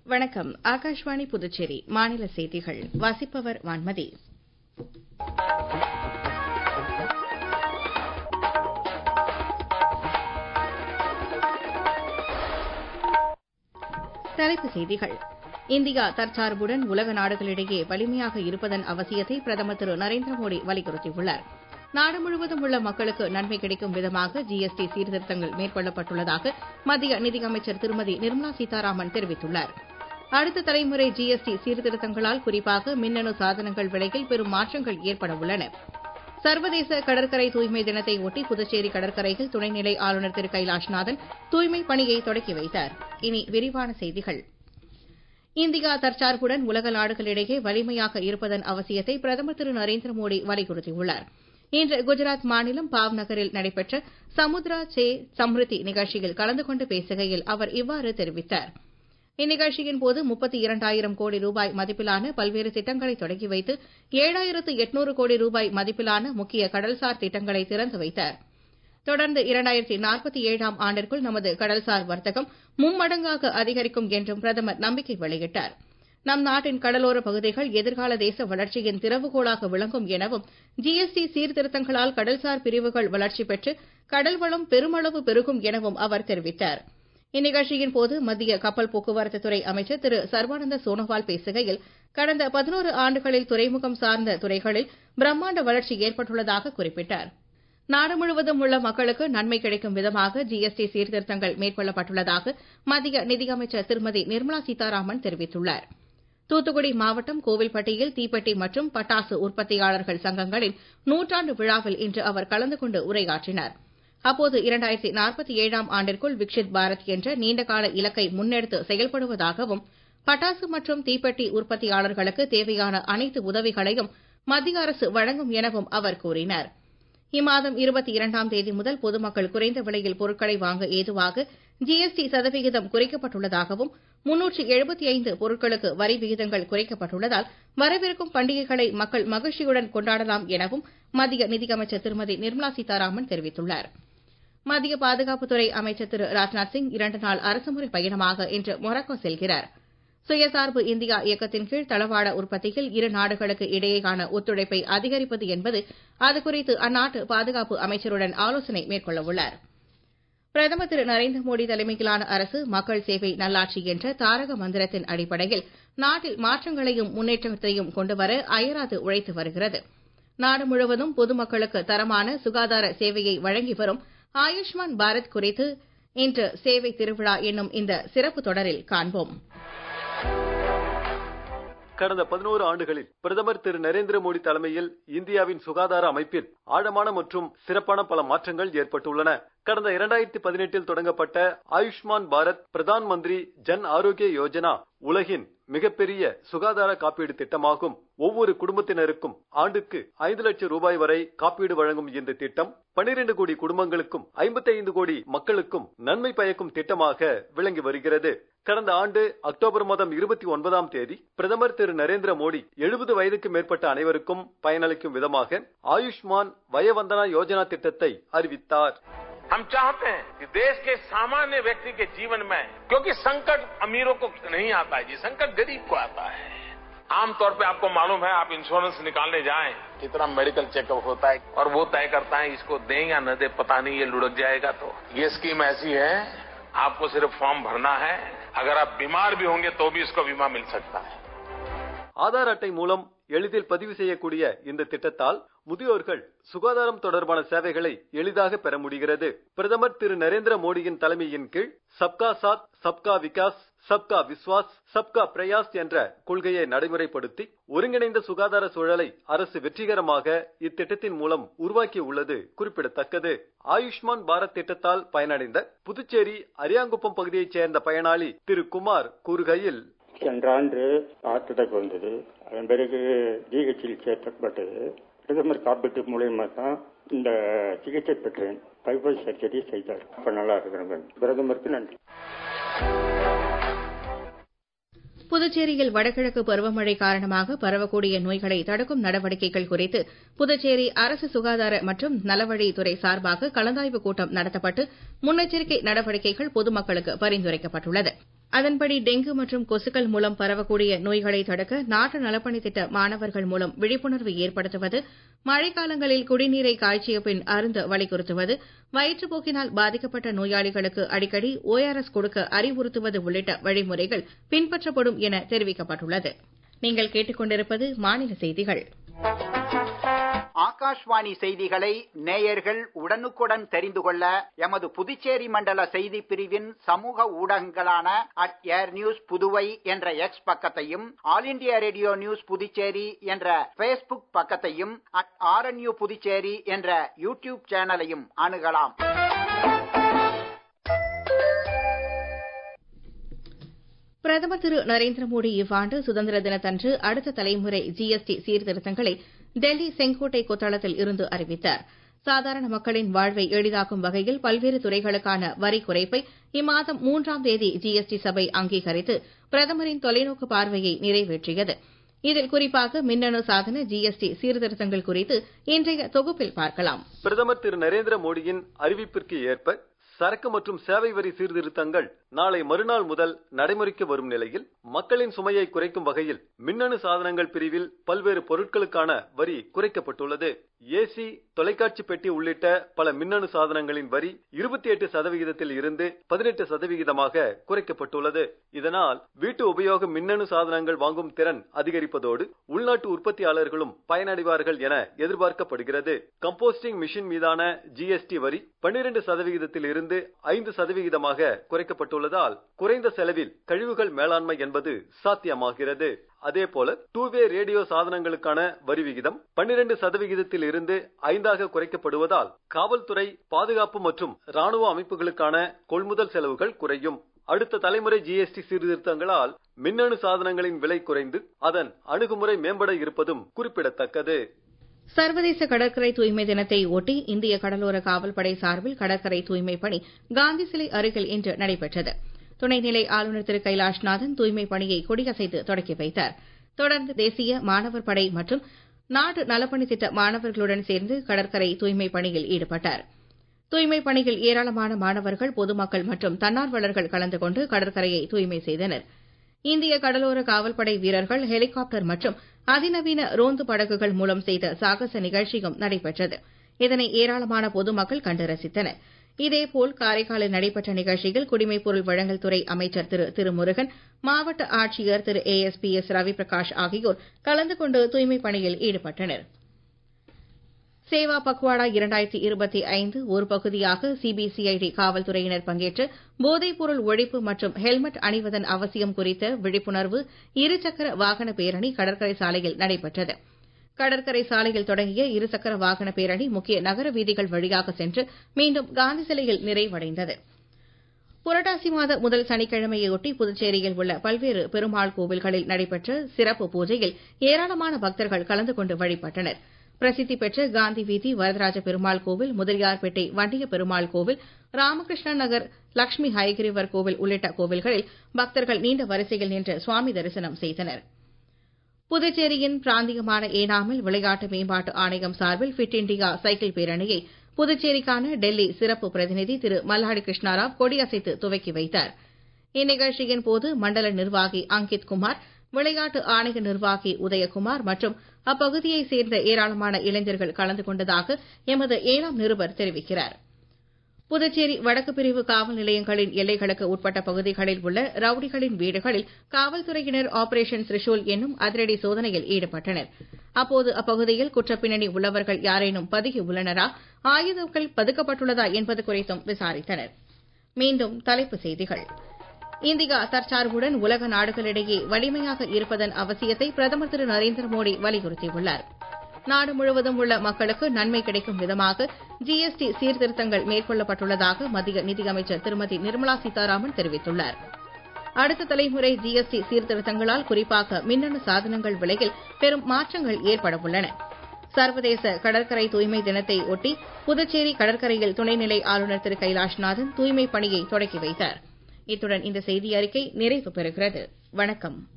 வணக்கம் ஆகாஷ்வாணி புதுச்சேரி மாநில செய்திகள் வாசிப்பவர் வான்மதி தலைப்புச் செய்திகள் இந்தியா தற்சார்புடன் உலக நாடுகளிடையே வலிமையாக இருப்பதன் அவசியத்தை பிரதமர் திரு நரேந்திர மோடி வலியுறுத்தியுள்ளார் நாடு முழுவதும் உள்ள மக்களுக்கு நன்மை கிடைக்கும் விதமாக ஜிஎஸ்டி சீர்திருத்தங்கள் மேற்கொள்ளப்பட்டுள்ளதாக மத்திய நிதியமைச்சர் திருமதி நிர்மலா சீதாராமன் தெரிவித்துள்ளார் அடுத்த தலைமுறை ஜிஎஸ்டி சீர்திருத்தங்களால் குறிப்பாக மின்னணு சாதனங்கள் விலையில் பெரும் மாற்றங்கள் ஏற்பட உள்ளன சர்வதேச கடற்கரை தூய்மை தினத்தை ஒட்டி புதுச்சேரி கடற்கரையில் துணைநிலை ஆளுநர் திரு கைலாஷ்நாதன் தூய்மை பணியை தொடக்கி வைத்தார் இனி விரிவான செய்திகள் இந்தியா தற்சார்புடன் உலக நாடுகளிடையே வலிமையாக இருப்பதன் அவசியத்தை பிரதமர் திரு நரேந்திர மோடி வலியுறுத்தியுள்ளார் இன்று குஜராத் மாநிலம் பாவ் நகரில் நடைபெற்ற சமுத்ரா சே சம்ருதி நிகழ்ச்சியில் கலந்து கொண்டு பேசுகையில் அவர் இவ்வாறு தெரிவித்தார் இந்நிகழ்ச்சியின் போது முப்பத்தி இரண்டாயிரம் கோடி ரூபாய் மதிப்பிலான பல்வேறு திட்டங்களை தொடங்கி வைத்து ஏழாயிரத்து எட்நூறு கோடி ரூபாய் மதிப்பிலான முக்கிய கடல்சார் திட்டங்களை திறந்து வைத்தார் தொடர்ந்து இரண்டாயிரத்தி நாற்பத்தி ஏழாம் ஆண்டிற்குள் நமது கடல்சார் வர்த்தகம் மும்மடங்காக அதிகரிக்கும் என்றும் பிரதமர் நம்பிக்கை வெளியிட்டார் நம் நாட்டின் கடலோர பகுதிகள் எதிர்கால தேச வளர்ச்சியின் திறவுகோலாக விளங்கும் எனவும் ஜிஎஸ்டி சீர்திருத்தங்களால் கடல்சார் பிரிவுகள் வளர்ச்சி பெற்று கடல்வளம் பெருமளவு பெருகும் எனவும் அவர் தெரிவித்தார் இந்நிகழ்ச்சியின் போது மத்திய கப்பல் போக்குவரத்து துறை அமைச்சர் திரு சர்பானந்த சோனோவால் பேசுகையில் கடந்த பதினோரு ஆண்டுகளில் துறைமுகம் சார்ந்த துறைகளில் பிரம்மாண்ட வளர்ச்சி ஏற்பட்டுள்ளதாக குறிப்பிட்டார் நாடு முழுவதும் உள்ள மக்களுக்கு நன்மை கிடைக்கும் விதமாக ஜிஎஸ்டி சீர்திருத்தங்கள் மேற்கொள்ளப்பட்டுள்ளதாக மத்திய நிதியமைச்சர் திருமதி நிர்மலா சீதாராமன் தெரிவித்துள்ளார் தூத்துக்குடி மாவட்டம் கோவில்பட்டியில் தீப்பெட்டி மற்றும் பட்டாசு உற்பத்தியாளர்கள் சங்கங்களின் நூற்றாண்டு விழாவில் இன்று அவர் கலந்து கொண்டு உரையாற்றினார் அப்போது இரண்டாயிரத்தி நாற்பத்தி ஏழாம் ஆண்டிற்குள் விக்ஷித் பாரத் என்ற நீண்டகால இலக்கை முன்னெடுத்து செயல்படுவதாகவும் பட்டாசு மற்றும் தீப்பெட்டி உற்பத்தியாளர்களுக்கு தேவையான அனைத்து உதவிகளையும் மத்திய அரசு வழங்கும் எனவும் அவர் கூறினார் இம்மாதம் இருபத்தி இரண்டாம் தேதி முதல் பொதுமக்கள் குறைந்த விலையில் பொருட்களை வாங்க ஏதுவாக ஜிஎஸ்டி சதவிகிதம் குறைக்கப்பட்டுள்ளதாகவும் முன்னூற்று எழுபத்தி ஐந்து பொருட்களுக்கு வரி விகிதங்கள் குறைக்கப்பட்டுள்ளதால் வரவிருக்கும் பண்டிகைகளை மக்கள் மகிழ்ச்சியுடன் கொண்டாடலாம் எனவும் மத்திய நிதியமைச்சர் திருமதி நிர்மலா சீதாராமன் தெரிவித்துள்ளார் மத்திய பாதுகாப்புத்துறை அமைச்சர் திரு ராஜ்நாத் சிங் இரண்டு நாள் அரசுமுறை பயணமாக இன்று மொராக்கோ செல்கிறார் சுயசார்பு இந்தியா இயக்கத்தின் கீழ் தளவாட உற்பத்தியில் இரு நாடுகளுக்கு இடையேயான ஒத்துழைப்பை அதிகரிப்பது என்பது அது குறித்து அந்நாட்டு பாதுகாப்பு அமைச்சருடன் ஆலோசனை மேற்கொள்ள உள்ளார் பிரதமர் திரு நரேந்திர மோடி தலைமையிலான அரசு மக்கள் சேவை நல்லாட்சி என்ற தாரக மந்திரத்தின் அடிப்படையில் நாட்டில் மாற்றங்களையும் முன்னேற்றத்தையும் கொண்டுவர அயராது உழைத்து வருகிறது நாடு முழுவதும் பொதுமக்களுக்கு தரமான சுகாதார சேவையை வழங்கி வரும் ஆயுஷ்மான் பாரத் குறித்து இன்று சேவை திருவிழா என்னும் இந்த சிறப்பு தொடரில் காண்போம் கடந்த பதினோரு ஆண்டுகளில் பிரதமர் திரு நரேந்திர மோடி தலைமையில் இந்தியாவின் சுகாதார அமைப்பில் ஆழமான மற்றும் சிறப்பான பல மாற்றங்கள் ஏற்பட்டுள்ளன கடந்த இரண்டாயிரத்தி பதினெட்டில் தொடங்கப்பட்ட ஆயுஷ்மான் பாரத் பிரதான் மந்திரி ஜன் ஆரோக்கிய யோஜனா உலகின் மிகப்பெரிய சுகாதார காப்பீடு திட்டமாகும் ஒவ்வொரு குடும்பத்தினருக்கும் ஆண்டுக்கு ஐந்து லட்சம் ரூபாய் வரை காப்பீடு வழங்கும் இந்த திட்டம் பனிரெண்டு கோடி குடும்பங்களுக்கும் ஐம்பத்தி ஐந்து கோடி மக்களுக்கும் நன்மை பயக்கும் திட்டமாக விளங்கி வருகிறது கடந்த ஆண்டு அக்டோபர் மாதம் இருபத்தி ஒன்பதாம் தேதி பிரதமர் திரு நரேந்திர மோடி எழுபது வயதுக்கு மேற்பட்ட அனைவருக்கும் பயனளிக்கும் விதமாக ஆயுஷ்மான் வயவந்தனா யோஜனா திட்டத்தை அறிவித்தார் हम चाहते हैं कि देश के सामान्य व्यक्ति के जीवन में क्योंकि संकट अमीरों को नहीं आता है जी संकट गरीब को आता है आमतौर पे आपको मालूम है आप इंश्योरेंस निकालने जाएं कितना मेडिकल चेकअप होता है और वो तय करता है इसको दें या न दे पता नहीं ये लुढ़क जाएगा तो ये स्कीम ऐसी है आपको सिर्फ फॉर्म भरना है अगर आप बीमार भी होंगे तो भी इसको बीमा मिल सकता है ஆதார் அட்டை மூலம் எளிதில் பதிவு செய்யக்கூடிய இந்த திட்டத்தால் முதியோர்கள் சுகாதாரம் தொடர்பான சேவைகளை எளிதாக பெற முடிகிறது பிரதமர் திரு நரேந்திர மோடியின் தலைமையின் கீழ் சப்கா சாத் சப்கா விகாஸ் சப்கா விஸ்வாஸ் சப்கா பிரயாஸ் என்ற கொள்கையை நடைமுறைப்படுத்தி ஒருங்கிணைந்த சுகாதார சூழலை அரசு வெற்றிகரமாக இத்திட்டத்தின் மூலம் உருவாக்கி உள்ளது குறிப்பிடத்தக்கது ஆயுஷ்மான் பாரத் திட்டத்தால் பயனடைந்த புதுச்சேரி அரியாங்குப்பம் பகுதியைச் சேர்ந்த பயனாளி திரு குமார் கூறுகையில் சென்ற ஆண்டு ஹார்ட் அட்டாக் வந்தது அதன் பிறகு ஜிஹெச்சில் சேர்க்கப்பட்டது பிரதமர் காப்பீட்டு மூலியமா தான் இந்த சிகிச்சை பெற்றேன் பைபாஸ் சர்ஜரி செய்தார் இப்ப நல்லா இருக்கிறேன் பிரதமருக்கு நன்றி புதுச்சேரியில் வடகிழக்கு பருவமழை காரணமாக பரவக்கூடிய நோய்களை தடுக்கும் நடவடிக்கைகள் குறித்து புதுச்சேரி அரசு சுகாதார மற்றும் நலவழித்துறை சார்பாக கலந்தாய்வு கூட்டம் நடத்தப்பட்டு முன்னெச்சரிக்கை நடவடிக்கைகள் பொதுமக்களுக்கு பரிந்துரைக்கப்பட்டுள்ளது அதன்படி டெங்கு மற்றும் கொசுக்கள் மூலம் பரவக்கூடிய நோய்களை தடுக்க நாட்டு நலப்பணி திட்ட மாணவர்கள் மூலம் விழிப்புணர்வு ஏற்படுத்துவது மழைக்காலங்களில் குடிநீரை காய்ச்சிய பின் அருந்த வலியுறுத்துவது வயிற்றுப்போக்கினால் பாதிக்கப்பட்ட நோயாளிகளுக்கு அடிக்கடி ஓஆர்எஸ் கொடுக்க அறிவுறுத்துவது உள்ளிட்ட வழிமுறைகள் பின்பற்றப்படும் என தெரிவிக்கப்பட்டுள்ளது நீங்கள் கேட்டுக்கொண்டிருப்பது மாநில செய்திகள் ஆகாஷ்வாணி செய்திகளை நேயர்கள் உடனுக்குடன் தெரிந்து கொள்ள எமது புதுச்சேரி மண்டல செய்தி பிரிவின் சமூக ஊடகங்களான அட் ஏர் நியூஸ் புதுவை என்ற எக்ஸ் பக்கத்தையும் All India Radio news Puducherry என்ற பேஸ்புக் பக்கத்தையும் அட் ஆர்என்யூ புதுச்சேரி என்ற யூடியூப் சேனலையும் அணுகலாம் பிரதமர் திரு நரேந்திர மோடி இவ்வாண்டு சுதந்திர தினத்தன்று அடுத்த தலைமுறை ஜிஎஸ்டி சீர்திருத்தங்களை டெல்லி செங்கோட்டை கொத்தளத்தில் இருந்து அறிவித்தார் சாதாரண மக்களின் வாழ்வை எளிதாக்கும் வகையில் பல்வேறு துறைகளுக்கான வரி குறைப்பை இம்மாதம் மூன்றாம் தேதி ஜிஎஸ்டி சபை அங்கீகரித்து பிரதமரின் தொலைநோக்கு பார்வையை நிறைவேற்றியது இதில் குறிப்பாக மின்னணு சாதன ஜிஎஸ்டி சீர்திருத்தங்கள் குறித்து இன்றைய தொகுப்பில் பார்க்கலாம் பிரதமர் திரு நரேந்திர மோடியின் அறிவிப்பிற்கு ஏற்ப சரக்கு மற்றும் சேவை வரி சீர்திருத்தங்கள் நாளை மறுநாள் முதல் நடைமுறைக்கு வரும் நிலையில் மக்களின் சுமையை குறைக்கும் வகையில் மின்னணு சாதனங்கள் பிரிவில் பல்வேறு பொருட்களுக்கான வரி குறைக்கப்பட்டுள்ளது ஏசி தொலைக்காட்சி பெட்டி உள்ளிட்ட பல மின்னணு சாதனங்களின் வரி இருபத்தி எட்டு சதவிகிதத்தில் இருந்து பதினெட்டு சதவிகிதமாக குறைக்கப்பட்டுள்ளது இதனால் வீட்டு உபயோக மின்னணு சாதனங்கள் வாங்கும் திறன் அதிகரிப்பதோடு உள்நாட்டு உற்பத்தியாளர்களும் பயனடைவார்கள் என எதிர்பார்க்கப்படுகிறது கம்போஸ்டிங் மிஷின் மீதான ஜிஎஸ்டி வரி பன்னிரண்டு சதவிகிதத்தில் இருந்து ஐந்து சதவிகிதமாக குறைக்கப்பட்டுள்ளதால் குறைந்த செலவில் கழிவுகள் மேலாண்மை என்பது சாத்தியமாகிறது அதேபோல டூ வே ரேடியோ சாதனங்களுக்கான வரி விகிதம் பன்னிரண்டு சதவிகிதத்தில் இருந்து ஐந்தாக குறைக்கப்படுவதால் காவல்துறை பாதுகாப்பு மற்றும் ராணுவ அமைப்புகளுக்கான கொள்முதல் செலவுகள் குறையும் அடுத்த தலைமுறை ஜிஎஸ்டி சீர்திருத்தங்களால் மின்னணு சாதனங்களின் விலை குறைந்து அதன் அணுகுமுறை மேம்பட இருப்பதும் குறிப்பிடத்தக்கது சர்வதேச கடற்கரை தூய்மை தினத்தை ஒட்டி இந்திய கடலோர காவல்படை சார்பில் கடற்கரை தூய்மை பணி காந்தி சிலை அருகில் இன்று நடைபெற்றது துணைநிலை ஆளுநர் திரு கைலாஷ்நாதன் தூய்மை பணியை கொடியசைத்து தொடக்கி வைத்தார் தொடர்ந்து தேசிய மாணவர் படை மற்றும் நாடு நலப்பணி திட்ட மாணவர்களுடன் சேர்ந்து கடற்கரை தூய்மை பணியில் ஈடுபட்டார் தூய்மை பணியில் ஏராளமான மாணவர்கள் பொதுமக்கள் மற்றும் தன்னார்வலர்கள் கலந்து கொண்டு கடற்கரையை தூய்மை செய்தனர் இந்திய கடலோர காவல்படை வீரர்கள் ஹெலிகாப்டர் மற்றும் அதிநவீன ரோந்து படகுகள் மூலம் செய்த சாகச நிகழ்ச்சியும் நடைபெற்றது இதனை ஏராளமான பொதுமக்கள் கண்டு ரசித்தனர் இதேபோல் காரைக்காலில் நடைபெற்ற நிகழ்ச்சியில் குடிமைப் பொருள் வழங்கல் துறை அமைச்சர் திரு திருமுருகன் மாவட்ட ஆட்சியர் Thiru A S P S Raviprakash ஆகியோர் கலந்து கொண்டு தூய்மைப் பணியில் ஈடுபட்டனர் சேவா பக்வாடா இரண்டாயிரத்தி இருபத்தி ஐந்து ஒரு பகுதியாக சிபிசிஐடி காவல்துறையினர் பங்கேற்று போதைப்பொருள் ஒழிப்பு மற்றும் ஹெல்மெட் அணிவதன் அவசியம் குறித்த விழிப்புணர்வு இருசக்கர வாகன பேரணி கடற்கரை சாலையில் நடைபெற்றது கடற்கரை சாலையில் தொடங்கிய இருசக்கர வாகன பேரணி முக்கிய நகர வீதிகள் வழியாக சென்று மீண்டும் காந்தி சிலையில் நிறைவடைந்தது புரட்டாசி மாத முதல் சனிக்கிழமையொட்டி புதுச்சேரியில் உள்ள பல்வேறு பெருமாள் கோவில்களில் நடைபெற்ற சிறப்பு பூஜையில் ஏராளமான பக்தர்கள் கலந்து கொண்டு வழிபட்டனர் பிரசித்தி பெற்ற காந்தி வீதி வரதராஜ பெருமாள் கோவில் முதலியார்பேட்டை வண்டிய பெருமாள் கோவில் ராமகிருஷ்ண நகர் லட்சுமி ஹயகிரிவர் கோவில் உள்ளிட்ட கோவில்களில் பக்தர்கள் நீண்ட வரிசையில் நின்று சுவாமி தரிசனம் செய்தனர் புதுச்சேரியின் பிராந்தியமான ஏனாமில் விளையாட்டு மேம்பாட்டு ஆணையம் சார்பில் ஃபிட் இண்டியா சைக்கிள் பேரணியை புதுச்சேரிக்கான டெல்லி சிறப்பு பிரதிநிதி திரு மல்லாடி கிருஷ்ணாராவ் கொடியசைத்து துவக்கி வைத்தார் இந்நிகழ்ச்சியின் போது மண்டல நிர்வாகி அங்கித் குமார் விளையாட்டு ஆணைய நிர்வாகி உதயகுமார் மற்றும் அப்பகுதியைச் சேர்ந்த ஏராளமான இளைஞர்கள் கலந்து கொண்டதாக எமது ஏனாம் நிருபர் தெரிவிக்கிறார் புதுச்சேரி வடக்கு பிரிவு காவல் நிலையங்களின் எல்லைகளுக்கு உட்பட்ட பகுதிகளில் உள்ள ரவுடிகளின் வீடுகளில் காவல்துறையினர் ஆபரேஷன் திரிஷூல் என்னும் அதிரடி சோதனையில் ஈடுபட்டனர் அப்போது அப்பகுதியில் குற்றப்பின்னணி உள்ளவர்கள் யாரேனும் பதுகி உள்ளனரா ஆயுதங்கள் பதுக்கப்பட்டுள்ளதா என்பது குறித்தும் விசாரித்தனர் மீண்டும் தலைப்புச் செய்திகள் இந்தியா தற்சார்புடன் உலக நாடுகளிடையே வலிமையாக இருப்பதன் அவசியத்தை பிரதமர் திரு நரேந்திர மோடி வலியுறுத்தியுள்ளார் நாடு முழுவதும் உள்ள மக்களுக்கு நன்மை கிடைக்கும் விதமாக ஜிஎஸ்டி சீர்திருத்தங்கள் மேற்கொள்ளப்பட்டுள்ளதாக மத்திய நிதியமைச்சர் திருமதி நிர்மலா சீதாராமன் தெரிவித்துள்ளார் அடுத்த தலைமுறை ஜிஎஸ்டி சீர்திருத்தங்களால் குறிப்பாக மின்னணு சாதனங்கள் விலையில் பெரும் மாற்றங்கள் ஏற்பட உள்ளன சர்வதேச கடற்கரை தூய்மை தினத்தை ஒட்டி புதுச்சேரி கடற்கரையில் துணைநிலை ஆளுநர் திரு கைலாஷ்நாதன் தூய்மை பணியை தொடக்கி வைத்தார் இத்துடன் இந்த செய்தி அறிக்கை நிறைவு பெறுகிறது வணக்கம்